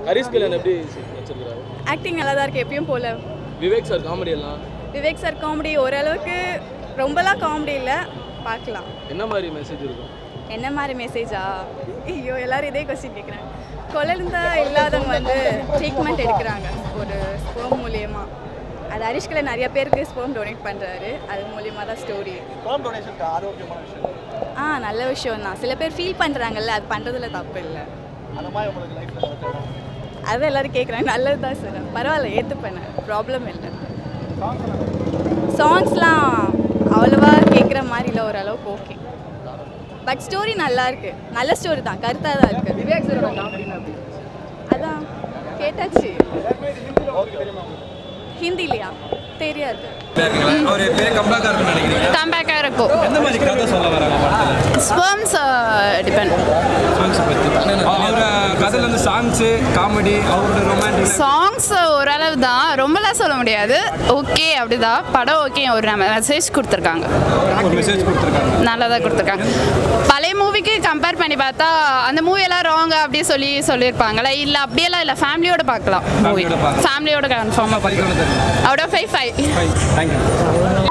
ஹரிஷ் கல்யாண் எப்படி வச்சிருக்காரு ஆக்டிங் நல்லா தான் இருக்குது எப்பயும் போல் விவேக் சார் காமெடி எல்லாம் விவேக் சார் காமெடி ஓரளவுக்கு ரொம்பலாம் காமெடி இல்லை பார்க்கலாம் என்ன மாதிரி மெசேஜ் இருக்கும் என்ன மாதிரி மெசேஜா ஐயோ எல்லாரும் இதே கொஸ்டின் கேட்குறாங்க குழந்த இல்லாதவங்க வந்து ட்ரீட்மெண்ட் எடுக்கிறாங்க ஒரு ஸ்போம் மூலியமாக அது ஹரிஷ்கில் நிறைய பேருக்கு ஸ்போம் டொனேட் பண்ணுறாரு அது மூலியமாக தான் ஸ்டோரி ஸ்பெர்ம் டொனேஷனுக்கு ஆரோக்கியமான விஷயம் ஆ நல்ல விஷயம் தான் சில பேர் ஃபீல் பண்ணுறாங்கல்ல அது பண்ணுறதுல தப்பு இல்லை அந்த மாதிரி உங்களுக்கு லைஃப்ல நடக்கலாம் அதை எல்லாரும் கேட்குறாங்க நல்லது தான் சார் பரவாயில்ல ஏற்றுப்பேன் ப்ராப்ளம் இல்லை சாங்ஸ்லாம் அவ்வளோவா கேட்குற மாதிரி இல்லை ஓரளவுக்கு ஓகே பட் ஸ்டோரி நல்லா இருக்கு நல்ல ஸ்டோரி தான் கருத்தாக தான் இருக்கு விவேக் அதான் கேட்டாச்சு ஹிந்திலையா தெரியாது அவர் பெரிய கம்பேக்காக இருக்குன்னு நினைக்கிறீங்க கம்பேக்காக இருக்கும் எந்த மாதிரி கதை சொல்ல வராங்க படத்தில் ஸ்பெர்ம்ஸ் டிபெண்ட் சாங்ஸ் பற்றி அவரோட கதையில் வந்து சாங்ஸு காமெடி அவரோட ரொமான்டிக் சாங்ஸ் ஓரளவு தான் ரொம்பலாம் சொல்ல முடியாது ஓகே அப்படிதான் படம் ஓகே ஒரு மெசேஜ் கொடுத்துருக்காங்க ஒரு மெசேஜ் கொடுத்துருக்காங்க நல்லா தான் கொடுத்துருக்காங்க பழைய மூவிக்கு கம்பேர் பண்ணி பார்த்தா அந்த மூவியெல்லாம் ராங் அப்படி சொல்லி சொல்லியிருப்பாங்களே இல்லை அப்படியெல்லாம் இல்லை ஃபேமிலியோட பார்க்கலாம் மூவி Family யோட பார்க்கலாம். ஃபேமிலியோட கன்ஃபார்மாக பார்க்கலாம் படிக்கணும் தெரியும் out of five five thank you